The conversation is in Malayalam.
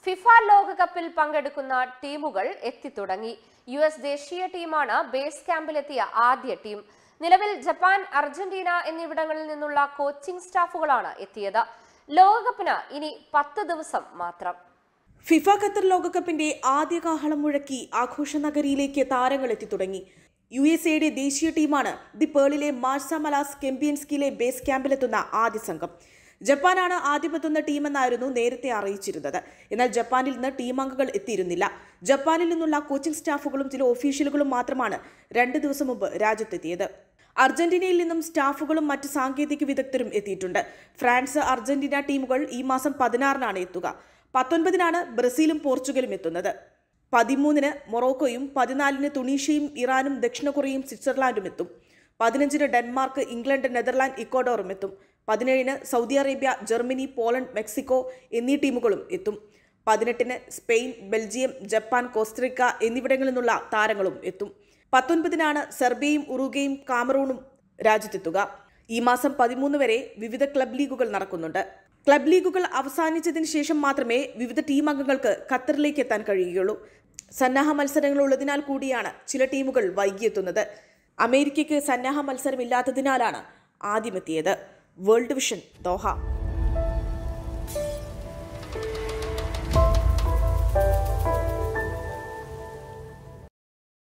ഫിഫ ലോകകപ്പിൽ പങ്കെടുക്കുന്ന ടീമുകൾ എത്തിത്തുടങ്ങി യു എസ് ദേശീയ ടീമാണ് ബേസ് ക്യാമ്പിലെത്തിയ ആദ്യ ടീം നിലവിൽ ജപ്പാൻ അർജന്റീന എന്നിവിടങ്ങളിൽ നിന്നുള്ള കോച്ചിംഗ് സ്റ്റാഫുകളാണ് എത്തിയത് ലോകകപ്പിന് ഇനി പത്ത് ദിവസം മാത്രം ഫിഫ ഖത്തർ ലോകകപ്പിന്റെ ആദ്യ കാഹളം മുഴക്കി ആഘോഷ നഗരിയിലേക്ക് താരങ്ങൾ എത്തിത്തുടങ്ങി യു എസ് എയുടെ ദേശീയ ടീമാണ് ദി പേളിലെ മാർസ മലാസ് കെമ്പിയൻസ്കിയിലെ ബേസ് ക്യാമ്പിലെത്തുന്ന ആദ്യ സംഘം ജപ്പാനാണ് ആദ്യമെത്തുന്ന ടീമെന്നായിരുന്നു നേരത്തെ അറിയിച്ചിരുന്നത് എന്നാൽ ജപ്പാനിൽ നിന്ന് ടീം അംഗങ്ങൾ എത്തിയിരുന്നില്ല ജപ്പാനിൽ നിന്നുള്ള കോച്ചിംഗ് സ്റ്റാഫുകളും ചില ഒഫീഷ്യലുകളും മാത്രമാണ് രണ്ട് ദിവസം മുമ്പ് രാജ്യത്തെത്തിയത് അർജന്റീനയിൽ നിന്നും സ്റ്റാഫുകളും മറ്റ് സാങ്കേതിക വിദഗ്ധരും എത്തിയിട്ടുണ്ട് ഫ്രാൻസ് അർജന്റീന ടീമുകൾ ഈ മാസം പതിനാറിനാണ് എത്തുക പത്തൊൻപതിനാണ് ബ്രസീലും പോർച്ചുഗലും എത്തുന്നത് പതിമൂന്നിന് മൊറോക്കോയും പതിനാലിന് തുണീഷ്യയും ഇറാനും ദക്ഷിണ കൊറിയയും സ്വിറ്റ്സർലാൻഡും എത്തും പതിനഞ്ചിന് ഡെൻമാർക്ക് ഇംഗ്ലണ്ട് നെതർലാൻഡ് ഇക്വഡോറും എത്തും പതിനേഴിന് Saudi Arabia Germany Poland Mexico എന്നീ ടീമുകളും എത്തും പതിനെട്ടിന് സ്പെയിൻ ബെൽജിയം ജപ്പാൻ കോസ്റ്ററിക്ക എന്നിവിടങ്ങളിൽ നിന്നുള്ള താരങ്ങളും എത്തും പത്തൊൻപതിനാണ് സെർബിയയും ഉറുഗയും കാമറൂണും രാജ്യത്തെത്തുക ഈ മാസം പതിമൂന്ന് വരെ വിവിധ ക്ലബ് ലീഗുകൾ നടക്കുന്നുണ്ട് ക്ലബ് ലീഗുകൾ അവസാനിച്ചതിന് ശേഷം മാത്രമേ വിവിധ ടീം അംഗങ്ങൾക്ക് ഖത്തറിലേക്ക് എത്താൻ കഴിയുകയുള്ളൂ സന്നാഹ മത്സരങ്ങൾ ഉള്ളതിനാൽ കൂടിയാണ് ചില ടീമുകൾ വൈകിയെത്തുന്നത് അമേരിക്കയ്ക്ക് സന്നാഹ മത്സരമില്ലാത്തതിനാലാണ് ആദ്യമെത്തിയത് വേൾഡ് വിഷൻ ദോഹ